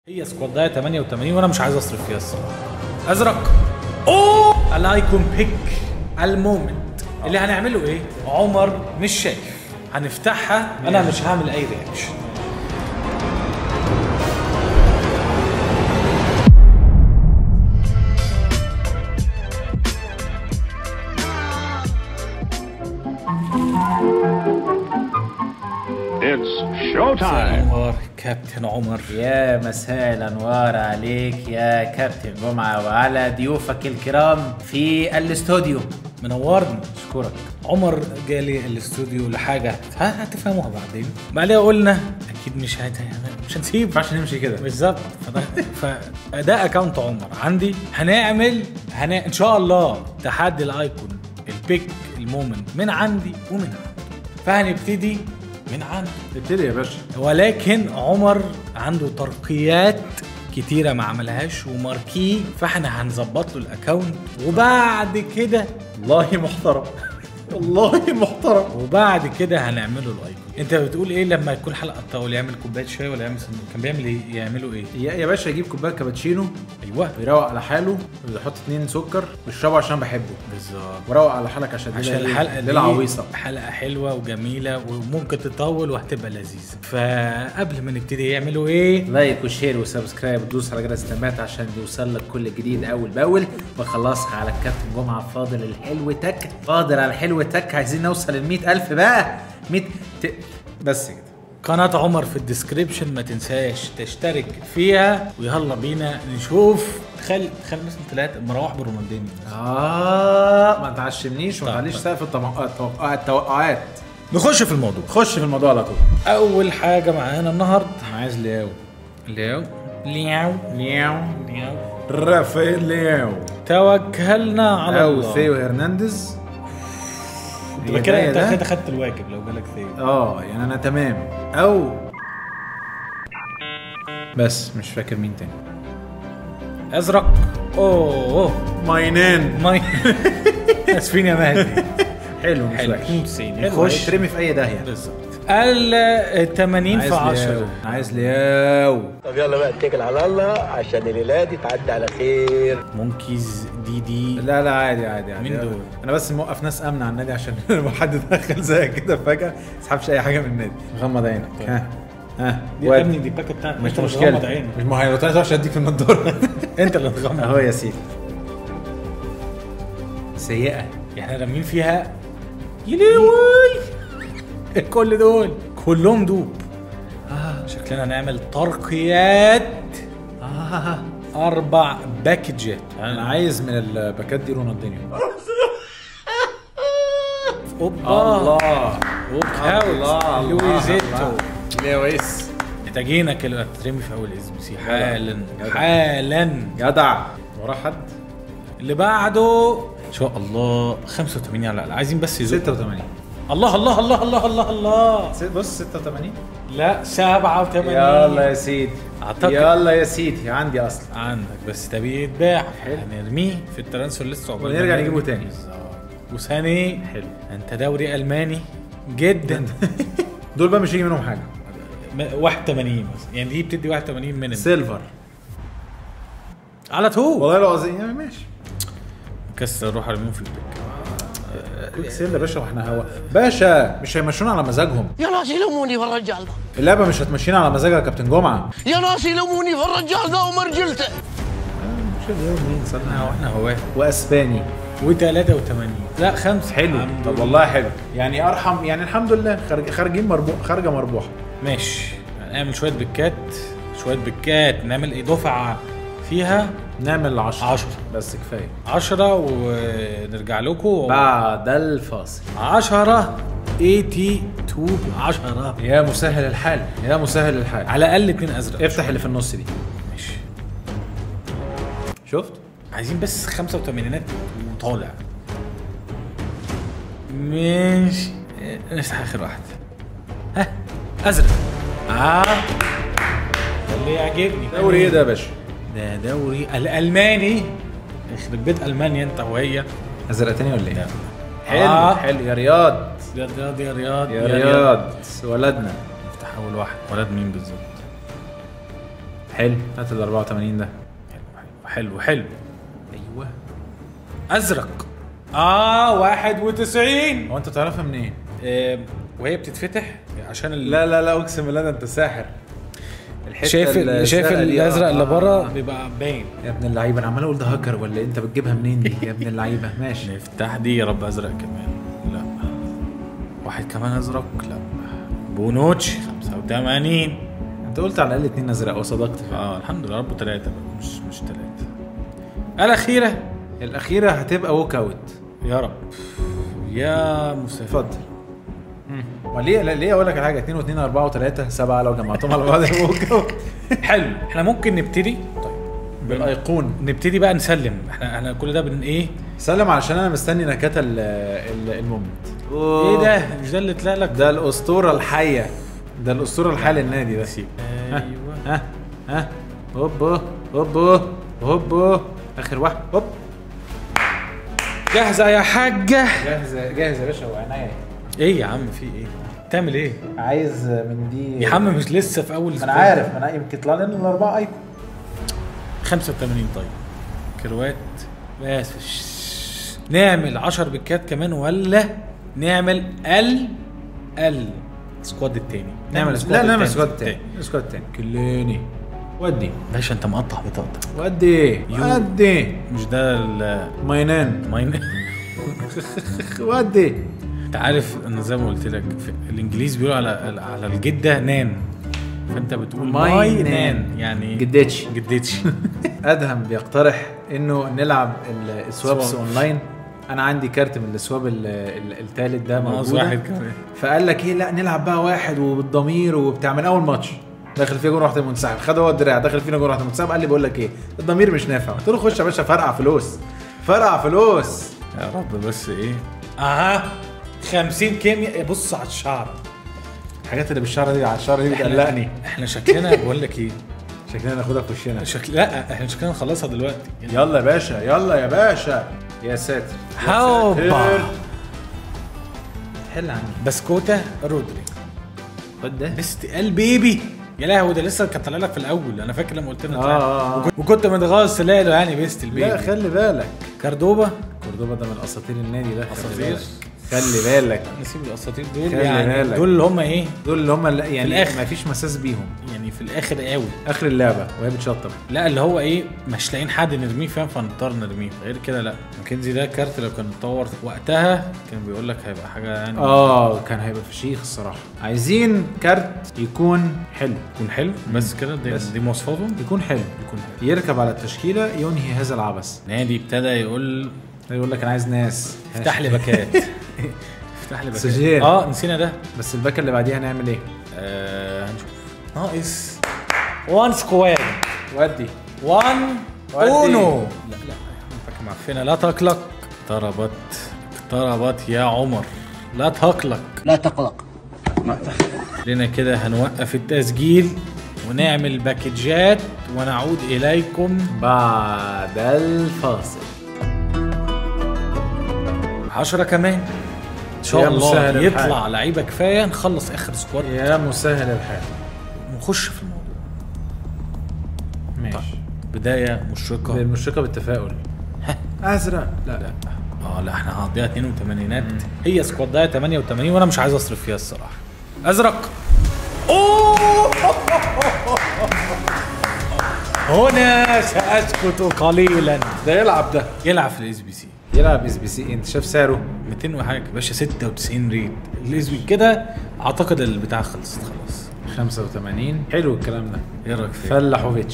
هي سكوادايه 88 وانا مش عايز اصرف فيها الصراحه ازرق اوه الايكون بيك المومنت اللي هنعمله ايه عمر مش شايف هنفتحها انا مش هعمل اي رياكشن It's showtime. عمر كابتن عمر يا مساء الانوار عليك يا كابتن جمعه وعلى ضيوفك الكرام في الاستوديو منورني اشكرك عمر جالي الاستوديو لحاجه ها هتفهموها بعدين بعدها قلنا اكيد مش هت... مش هنسيب ينفعش نمشي كده بالظبط فده فده اكونت عمر عندي هنعمل هن... ان شاء الله تحدي الايكون البيك المومنت من عندي ومن عنده فهنبتدي من عنده ابتدي يا باشا ولكن عمر عنده ترقيات كتيرة ما عملهاش وماركيه فاحنا هنظبط له الاكونت وبعد كده والله محترم والله محترم وبعد كده هنعمله الايكون انت بتقول ايه لما يكون حلقه طول يعمل كوبايه شاي ولا يعمل سندوتش كان بيعمل ايه يعملوا ايه يا يا باشا يجيب كوبايه كابتشينو ايوه ويروق على حاله ويحط اتنين سكر ويشربه عشان بحبه بالظبط وروق على حالك عشان عشان الليلة- الحلقه دي ليله عويصه حلقه حلوه وجميله وممكن تطول وهتبقى لذيذه فقبل ما نبتدي يعملوا ايه لايك وشير وسبسكرايب ودوس على جرس التنبيهات عشان يوصل لك كل جديد اول باول وخلاص على الكابتن جمعه فاضل الحلو تك فاضل على الحلو تك عايزين نوصل ل ألف بقى 100 ت... بس كده قناة عمر في الديسكريبشن ما تنساش تشترك فيها ويلا بينا نشوف تخيل تخيل مثلا ثلاثة مروح برونالدينيو اه ما تعشمنيش وما طب، تعليش طب. سقف الطمع- التوقعات التوقعات نخش في الموضوع خش في الموضوع على طول أول حاجة معانا النهاردة انا عايز لياو لياو لياو لياو لياو رافائيل لياو توكلنا على او الله ثيو هرنانديز تبقى هي كده جاية انت ده؟ كده خدت الواجب لو جالك ثيو اه يعني انا تمام او بس مش فاكر مين تاني ازرق اوه ماينان ماي اسفين يا مهدي حلو مش حلو وحش 92 حلو نخش يترمي في اي داهيه بالظبط ال 80 في 10 عايز لياو طب يلا بقى اتكل على الله عشان الليله دي تعدي على خير مونكيز دي دي لا لا عادي عادي عادي مين دول؟ انا بس موقف ناس امن على النادي عشان لو حد دخل زيك كده فجاه ما يسحبش اي حاجه من النادي غمض عينك ها ها دي يا واد. ابني دي باكت بتاعتك مش انت اللي مشكله تغمض عينك مش ما هي لو طلعت وحشه اديك في النضاره انت اللي تغمض اهو يا سيدي سيئه احنا رامين فيها يلوي كل دول كلهم دوب آه. شكلنا هنعمل ترقيات آه. اربع باكجات انا عايز من الباكات دي رونالدينيو اوبا الله وكاوت لويزيتو لويس محتاجينك كده ترمي في اول اسم سي حالا حالا جدع وراه حد اللي بعده ان شاء الله 85 على الاقل عايزين بس يزق 86 الله الله الله الله الله الله ست- بص 86 لا 87 يلا يا سيدي أعتقد- يلا يا سيدي عندي اصلا عندك بس ده بيتباع هنرميه في الترانسفير لسه عقبال ونرجع ما نجيبه نرمي. تاني. بالظبط. وثاني حلو. انت دوري الماني جدا دول بقى مش هيجي منهم حاجه م- 81 مثلا يعني دي بتدي 81 من سيلفر على طول والله العظيم يعني ماشي كسر روح ارميهم في البيك كويك سيل يا باشا واحنا هوا باشا مش هيمشونا على مزاجهم يا ناس يلوموني في الرجال ده اللعبه مش هتمشينا على مزاجها يا كابتن جمعه يا ناس يلوموني في الرجال ده ومرجلته شوف مين احنا واحنا هواه واسباني و83 لا خمسه حلو الحمد طب لله. والله حلو يعني ارحم يعني الحمد لله خارج خارجين مربوح خارجه مربوحه ماشي هنعمل شويه بكات شويه بكات نعمل ايه دفعه فيها نعمل 10 10 بس كفايه 10 ونرجع لكم بعد الفاصل 10 82 10 يا مسهل الحال يا مسهل الحال على الاقل اتنين ازرق افتح اللي في النص دي ماشي شفت عايزين بس 85 وطالع ماشي نفتح اخر واحد ها ازرق اه ده اللي يعجبني دوري ايه ده يا باشا ده دوري الالماني يخرب بيت المانيا انت وهي ازرق تاني ولا ايه حلو آه. حلو يا رياض يا رياض يا رياض يا رياض ولدنا نفتح اول واحد ولد مين بالظبط حلو هات ال 84 ده حلو حلو ايوه ازرق اه 91 هو انت بتعرفها منين؟ آه وهي بتتفتح عشان ال... لا لا لا اقسم بالله ده انت ساحر الحتة شايف ال- شايف الزرقاء دي، الازرق آه، اللي آه، بره آه. بيبقى باين يا ابن اللعيبه انا عمال اقول ده هاكر ولا إيه؟ انت بتجيبها منين دي يا ابن اللعيبه ماشي نفتح دي يا رب ازرق كمان لا واحد كمان ازرق لا بونوتشي 85 انت قلت على الاقل اتنين ازرق وصدقت فعلا. اه الحمد لله ربه ثلاثة مش مش ثلاثة الأخيرة الاخيره هتبقى ووك اوت يا رب يا مسافر اتفضل وليه لا ليه اقول لك على حاجه 2 و2 4 و3 7 لو جمعتهم على بعض يبقى ووك اوت حلو احنا ممكن نبتدي طيب بالايقون نبتدي بقى نسلم احنا احنا كل ده بن ايه سلم علشان انا مستني نكات ال- ال- المومنت ايه ده مش ده اللي طلع لك ده الاسطوره الحيه ده الاسطوره الحيه للنادي ده ايوه ها ها هوب هوب هوب اخر واحد هوب جاهزة يا حاجة جاهز جاهز يا باشا وعناية ايه يا عم في ايه تعمل ايه عايز من دي يا عم مش لسه في اول ما انا عارف ما انا يمكن طلع لنا الاربعه ايكون 85 طيب كروات بس شش. نعمل 10 بكات كمان ولا نعمل ال ال سكواد التاني نعمل لا نعمل سكواد تاني سكواد تاني كليني ودي باشا انت مقطع بطاقتك ودي ودي مش ده ال ماينان ماين ودي انت عارف ان زي ما قلت لك في الانجليز بيقولوا على على الجده نان فانت بتقول ماي ماي نان. نان يعني جدتش جدتش ادهم بيقترح انه نلعب ال- السوابس سواب. اونلاين انا عندي كارت من السواب ال- ال- التالت ده ناقص موجود واحد كمان فقال لك ايه لا نلعب بقى واحد وبالضمير وبتاع من اول ماتش داخل فيها جون رحت منسحب خد هو الدراع داخل فينا جون رحت منسحب قال لي بقول لك ايه الضمير مش نافع قلت له خش يا باشا فرقع فلوس فرقع فلوس يا رب بس ايه اها 50 كيمياء بص على الشعر الحاجات اللي بالشعر دي على الشعر دي بتقلقني احنا شكلنا بقول لك ايه شكلنا ناخدها في وشنا شكل لا احنا شكلنا نخلصها دلوقتي يلا يا باشا يلا يا باشا يا ساتر يا هوبا. ساتر. حل عني بسكوته رودري خد ده بست ال بيبي يا لهوي ده لسه كان طالع لك في الاول انا فاكر لما قلت لنا آه، طلع. آه، آه. وكنت- وكنت متغاظ تلاقي له يعني بيست البيبي لا خلي بالك كاردوبا كوردوبا ده من اساطير النادي ده خلي أساطير. بالك. خلي بالك نسيب الاساطير دول خلي يعني بالك. دول اللي هم ايه دول اللي هم اللي يعني الآخر. ما فيش مساس بيهم يعني في الاخر قوي اخر اللعبه وهي بتشطب لا اللي هو ايه مش لاقيين حد نرميه فاهم فنضطر نرميه غير كده لا ماكنزي ده كارت لو كان اتطور وقتها كان بيقول لك هيبقى حاجه يعني اه كان هيبقى فشيخ الصراحه عايزين كارت يكون حلو يكون حلو بس كده دي, بس. دي مواصفاته يكون حلو يكون حلو يركب على التشكيله ينهي هذا العبث نادي ابتدى يقول يقول لك انا عايز ناس افتح لي باكات افتح لي باكات سجين. اه نسينا ده بس الباكه اللي بعديها هنعمل ايه آه هنشوف ناقص وان سكواد ودي وان ودي. اونو لا لا فاكر معفنه لا تقلق اقتربت اقتربت يا عمر لا تقلق لا تقلق لنا كده هنوقف التسجيل ونعمل باكجات ونعود اليكم بعد الفاصل 10 كمان ان شاء يا الله مسهل الحال. يطلع لعيبه كفايه نخلص اخر سكواد يا مسهل الحال ونخش في الموضوع ماشي بدايه مشرقه المشرقه بالتفاؤل ازرق لا لا اه لا احنا هنقضيها 82 هي سكوادها 88 وانا مش عايز اصرف فيها الصراحه ازرق اوه هنا ساسكت قليلا ده يلعب ده يلعب في الاس بي سي يلعب اس بي سي انت شايف سعره 200 وحاجه باشا 96 ريت الاس بي كده اعتقد البتاع خلصت خلاص 85 حلو الكلام ده ايه رايك فيه؟ فلاحوفيتش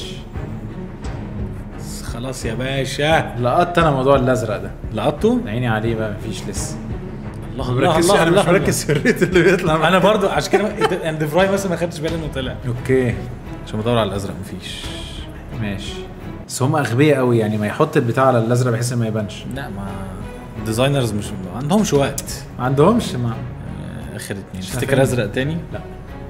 خلاص يا باشا لقطت انا موضوع الازرق ده لقطته عيني عليه بقى مفيش لسه الله ما الله بركزش الله انا مش الله مركز في الريت اللي بيطلع انا برضو عشان كده اند فراي مثلا ما خدتش بالي انه طلع اوكي عشان بدور على الازرق مفيش ماشي بس هم اغبياء قوي يعني ما يحط البتاع على الازرق بحيث إن ما يبانش لا ما الديزاينرز مش ما عندهمش وقت ما عندهمش ما آه، اخر اتنين مش تفتكر عارفين. ازرق تاني؟ لا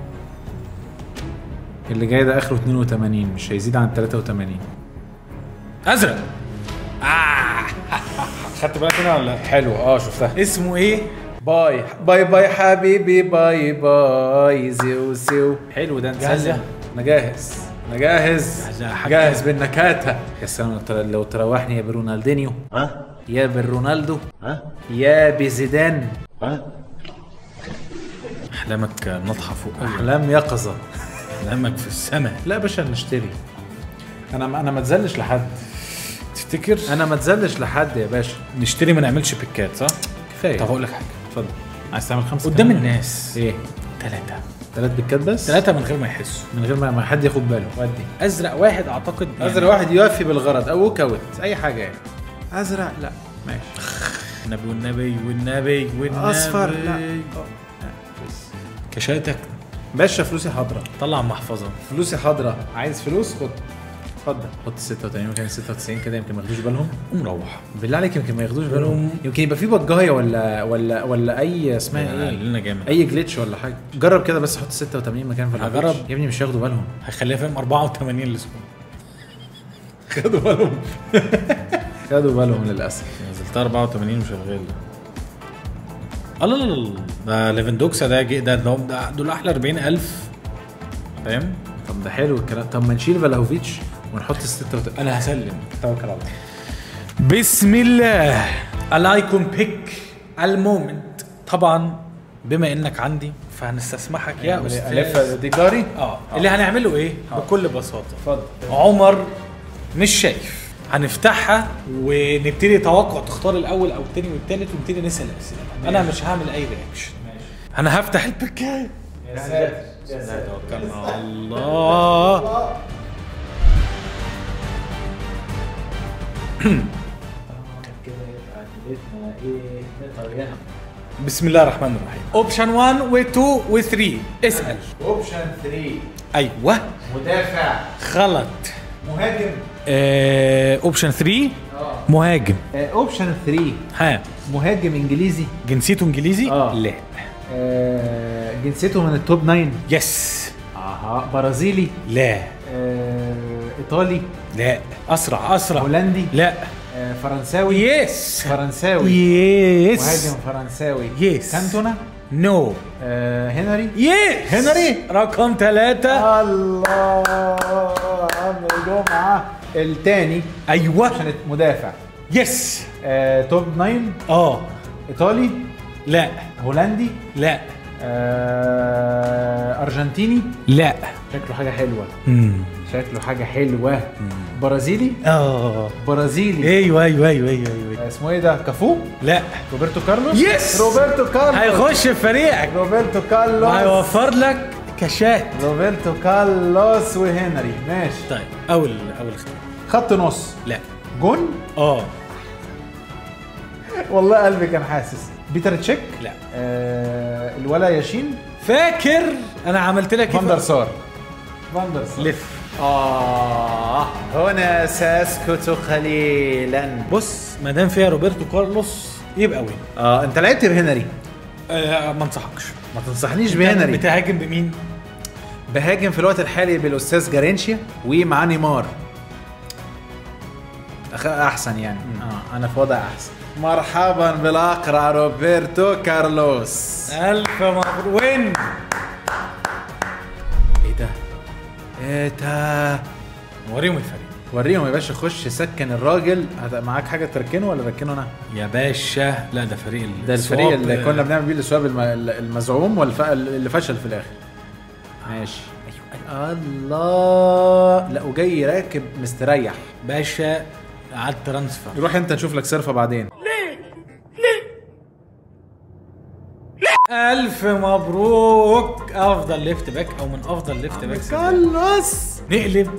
اللي جاي ده اخره 82 مش هيزيد عن 83 ازرق آه. خدت بالك هنا ولا لا؟ حلو اه شفتها اسمه ايه؟ باي باي باي حبيبي باي باي زيو زيو حلو ده جاهز نسلم يا؟ انا جاهز انا جاهز عايز حاجة. جاهز بالنكاتة يا سلام لو تر- لو تروحني يا برونالدينيو ها يا بالرونالدو ها يا بزيدان ها احلامك ناطحه فوق قوي احلام يقظة احلامك في السماء لا يا باشا نشتري انا انا ما اتذلش لحد تفتكر انا ما اتذلش لحد يا باشا نشتري ما نعملش بيكات صح؟ كفايه طب اقول لك حاجه اتفضل عايز تعمل خمسه قدام كمان؟ الناس ايه ثلاثه ثلاث بيكات بس ثلاثه من غير ما يحسوا من غير ما ما حد ياخد باله ودي ازرق واحد اعتقد يعني ازرق واحد يوفي بالغرض او كوت اي حاجه يعني ازرق لا ماشي النبي والنبي والنبي والنبي اصفر لا كشاتك باشا فلوسي حاضره طلع محفظه فلوسي حاضره عايز فلوس خد اتفضل حط 86 مكان 96 كده يمكن ما ياخدوش بالهم قوم روح بالله عليك يمكن ما ياخدوش بالهم يمكن يبقى في بجايه ولا ولا ولا اي اسمها ايه لنا جامد اي جليتش ولا حاجه جرب كده بس حط 86 مكان في الجليتش. هجرب. يا ابني مش هياخدوا بالهم هيخليها فاهم 84 الاسبوع خدوا بالهم خدوا بالهم للاسف نزلتها 84 وشغال الله لا لا لا ده ليفندوكسا ده جي ده ده- ده دول احلى 40000 فاهم طب ده حلو الكلام طب ما نشيل فلاهوفيتش ونحط 86 انا هسلم توكل على الله بسم الله الايكون بيك المومنت طبعا بما انك عندي فهنستسمحك يا استاذ الف دي جاري اه اللي هنعمله ايه بكل بساطه اتفضل عمر مش شايف هنفتحها ونبتدي توقع تختار الاول او التاني والتالت ونبتدي نسال اسئله انا مش هعمل اي رياكشن انا هفتح البكايه يا ساتر يا ساتر توكلنا على الله بسم الله الرحمن الرحيم اوبشن 1 و2 و3 اسال اوبشن 3 ايوه مدافع غلط مهاجم اوبشن 3 مهاجم اوبشن 3 ها مهاجم انجليزي جنسيته انجليزي آه. لا آه، جنسيته من التوب 9 يس اها برازيلي لا آه، ايطالي لا اسرع اسرع هولندي لا آه، فرنساوي يس فرنساوي يس مهاجم فرنساوي Yes. كانتونا نو آه، هنري يس هنري. رقم ثلاثة الله عمرو جمعه الثاني ايوه عشان مدافع يس آه، توب 9 اه ايطالي لا هولندي لا آه، ارجنتيني لا شكله حاجه حلوه امم شكله حاجه حلوه برازيلي اه برازيلي ايوه ايوه ايوه ايوه ايوه آه، اسمه ايه ده كافو لا روبرتو كارلوس يس روبرتو كارلوس هيخش في فريقك روبرتو كارلوس وهيوفر لك كاشات روبرتو كارلوس وهنري ماشي طيب اول اول اختيار خط نص لا جون اه والله قلبي كان حاسس بيتر تشيك لا آه الولا ياشين فاكر انا عملت لك إيه؟ فاندر سار فاندر سار لف آه هنا سأسكت قليلا بص ما دام فيها روبرتو كارلوس يبقى وين اه انت لعبت بهنري آه ما انصحكش ما تنصحنيش أنت بهنري بتهاجم بمين بهاجم في الوقت الحالي بالاستاذ جارينشيا ومعاه نيمار أخ- احسن يعني اه انا في وضع احسن مرحبا بالاقرع روبرتو كارلوس الف مبروك وين ايه ده ايه ده وريهم الفريق وريهم يا باشا خش سكن الراجل هت- معاك حاجه تركنه ولا ركنه انا يا باشا لا ده فريق ال- ده الفريق السواب. اللي كنا بنعمل بيه الاسواب الم- المزعوم والف... اللي فشل في الاخر ماشي الله لا وجاي راكب مستريح باشا قعدت ترانسفير روح انت نشوف لك صرفه بعدين الف مبروك افضل ليفت باك او من افضل ليفت باك كارلوس نقلب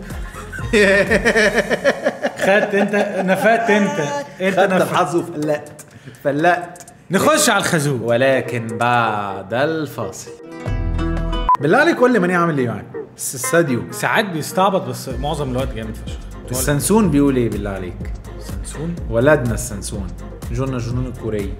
خدت انت نفدت انت انت خدت نفدت الحظ وفلقت فلقت نخش على الخازوق ولكن بعد الفاصل بالله عليك قول لي ماني عامل ايه معاك الساديو ساعات بيستعبط بس معظم الوقت جامد فشخ السنسون بيقول ايه بالله عليك سنسون ولدنا السنسون جونا جنون الكوري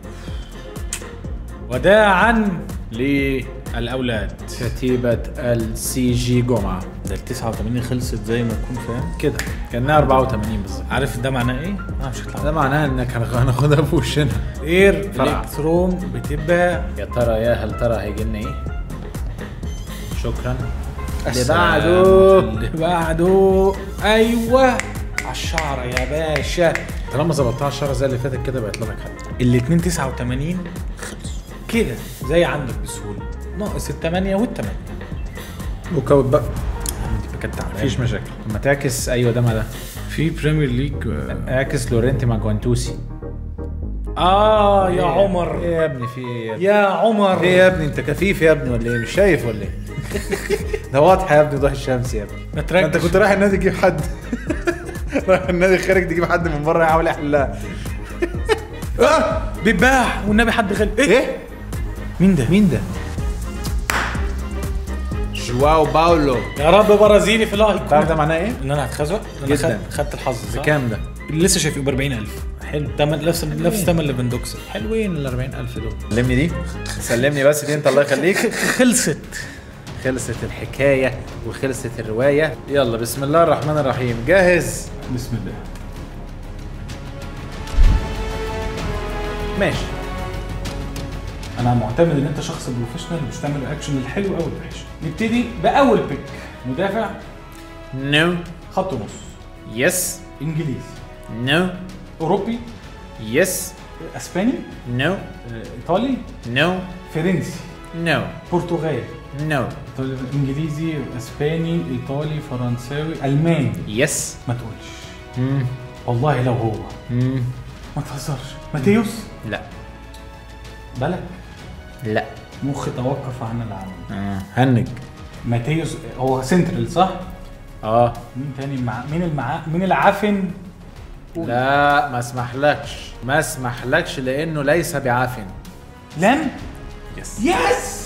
وداعا للاولاد كتيبة السي جي جمعة ده ال 89 خلصت زي ما تكون فاهم كده كانها 84 بالظبط عارف ده معناه ايه؟ انا مش هطلع ده معناه انك هنخ- هناخدها في وشنا اير فرع. الكتروم بتبقى يا ترى يا هل ترى هيجي لنا ايه؟ شكرا اللي السلام. بعده اللي بعده ايوه على الشعره يا باشا طالما ظبطتها الشهر زي اللي فاتت كده بقت لونك حلو الاتنين 89 خلصوا كده زي عندك بسهوله ناقص الثمانية والثمانية وكوت بقى دي كانت تعبانه مفيش مشاكل لما تعكس ايوه ده ما ده في بريمير ليج اعكس لورنتي مع جوانتوسي اه يا إيه عمر يا ابني في ايه يا ابني يا عمر ايه يا ابني انت كفيف يا ابني ولا ايه مش شايف ولا ايه ده واضحه يا ابني ضوء الشمس يا ابني ما تركز. انت كنت رايح النادي تجيب حد رايح النادي خارج تجيب حد من بره يحاول يحلها آه بيتباع والنبي حد غلب ايه, ايه مين ده مين ده جواو باولو يا رب برازيلي في تعرف ده الايقونه معناه ايه ان انا هتخزوق انا جداً. خدت خدت الحظ صح؟ بكام ده لسه شايفه ب 40000 حلو تمن نفس نفس تمن ليفندوكس حلوين ال 40000 دول سلمني دي سلمني بس دي انت الله يخليك خلصت خلصت الحكايه وخلصت الروايه يلا بسم الله الرحمن الرحيم جاهز بسم الله ماشي انا معتمد ان انت شخص بروفيشنال مش تعمل الاكشن الحلو او الوحش نبتدي باول بيك مدافع نو خط نص يس انجليزي نو اوروبي يس اسباني نو آه، ايطالي نو فرنسي نو برتغالي نو طيب، انجليزي اسباني ايطالي فرنساوي الماني يس ما تقولش والله لو هو ما تهزرش ماتيوس لا بالك لا مخي توقف عن العمل هنج ماتيوس هو سنترال صح؟ اه مين تاني مع مين المع مين العافن؟ لا ما اسمحلكش ما اسمحلكش لانه ليس بعافن لم يس يس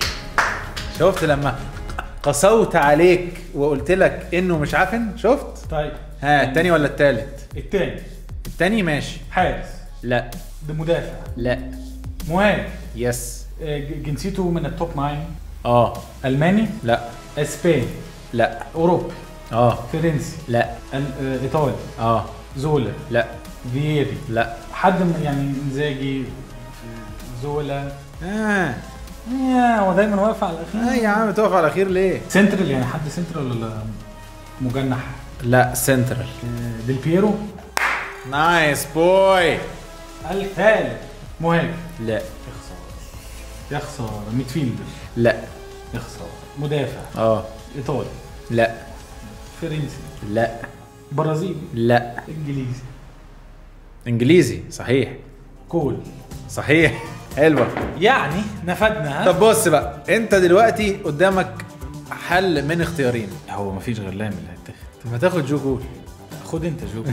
شفت لما قسوت عليك وقلت لك انه مش عافن شفت طيب ها التاني ولا التالت التاني التاني ماشي حارس لا ده مدافع لا مهاجم يس آه، ج- جنسيته من التوب 9 اه الماني لا اسباني لا اوروبي اه فرنسي لا ال- آه، ايطالي اه زولا لا فييري لا حد من- يعني انزاجي زولا اه يا هو دايما واقف على اه الاخير يا عم تقف على الاخير ليه سنترال يعني حد سنترال ولا مجنح لا سنترال آه، ديل بيرو نايس بوي الثالث مهاجم لا يا خساره يا خساره ميدفيلدر لا يا خساره مدافع اه ايطالي لا فرنسي لا برازيلي لا انجليزي انجليزي صحيح كول صحيح حلوه يعني نفدنا ها طب بص بقى انت دلوقتي قدامك حل من اختيارين هو مفيش غير لام اللي هيتاخد طب ما تاخد جو جول خد انت جو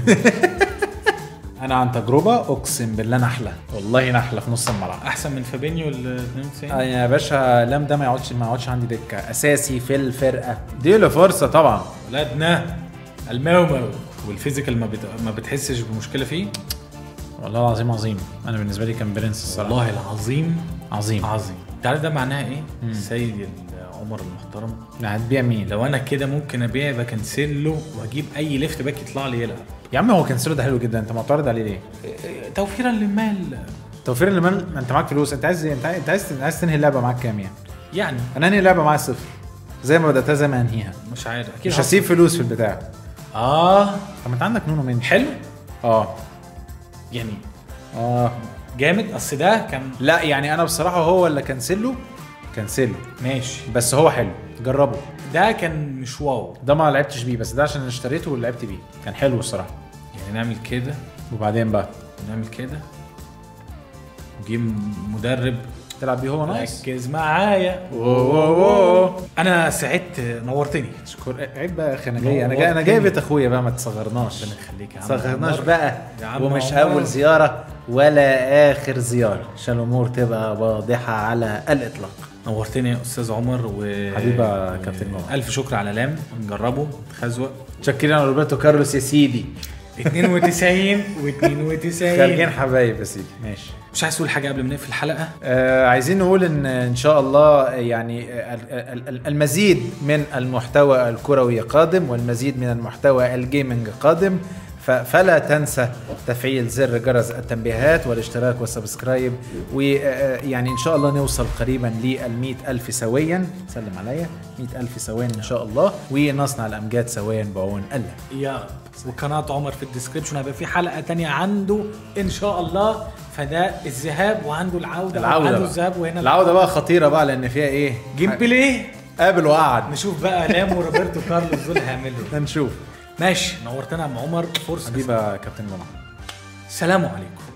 انا عن تجربه اقسم بالله نحله والله نحله في نص الملعب احسن من فابينيو ال 92 آه يا باشا لام ده ما يقعدش ما يقعدش عندي دكه اساسي في الفرقه دي له فرصه طبعا ولادنا المومو والفيزيكال ما, بت... ما بتحسش بمشكله فيه والله العظيم عظيم انا بالنسبه لي كان برنس الصراحه والله العظيم عظيم عظيم انت عارف ده معناها ايه؟ سيدي عمر المحترم هتبيع مين لو انا كده ممكن ابيع بكنسله واجيب اي ليفت باك يطلع لي يلعب يا عم هو كانسيلو ده حلو جدا انت معترض عليه ليه توفيرا للمال توفير المال ما انت معاك فلوس انت عايز انت عايز انت عايز, عايز تنهي اللعبه معاك كام يعني يعني انا انهي اللعبه معايا صفر زي ما بداتها زي ما انهيها مش عارف اكيد مش هسيب فلوس في البتاع اه طب ما انت عندك نونو مني حلو اه يعني اه جامد اصل ده كان لا يعني انا بصراحه هو اللي كنسله كنسله ماشي بس هو حلو جربه ده كان مش واو ده ما لعبتش بيه بس ده عشان اشتريته ولعبت بيه كان حلو الصراحه يعني نعمل كده وبعدين بقى ونعمل كده نجيب مدرب تلعب بيه هو نايس ركز معايا واو انا سعدت نورتني شكر عيب بقى يا اخي انا جاي انا جاي انا جاي بيت اخويا بقى ما تصغرناش ربنا يخليك يا عم صغرناش عمر. بقى يا عم ومش عمر. اول زياره ولا اخر زياره عشان الامور تبقى واضحه على الاطلاق نورتني يا استاذ عمر و حبيبي يا كابتن جمعة. الف شكر على لام نجربه تخزوق متشكرين على روبرتو كارلوس يا سيدي 92 و92 خارجين حبايب يا سيدي ماشي مش عايز تقول حاجه قبل ما نقفل الحلقه آه عايزين نقول ان ان شاء الله يعني ال- ال- ال- المزيد من المحتوى الكروي قادم والمزيد من المحتوى الجيمنج قادم ف- فلا تنسى تفعيل زر جرس التنبيهات والاشتراك والسبسكرايب ويعني ان شاء الله نوصل قريبا لل ألف سويا سلم عليا 100 ألف سويا ان شاء الله ونصنع الامجاد سويا بعون الله يا رب وقناة عمر في الديسكريبشن هيبقى في حلقة تانية عنده إن شاء الله فده الذهاب وعنده العودة العودة عنده بقى. الذهاب وهنا العودة بقى خطيرة بقى لان فيها ايه جيم بلاي قابل وقعد نشوف بقى لام وروبرتو كارلوس دول هيعملوا إيه. هنشوف ماشي نورتنا يا عم عمر فرصة حبيبي يا كابتن جمعه سلام عليكم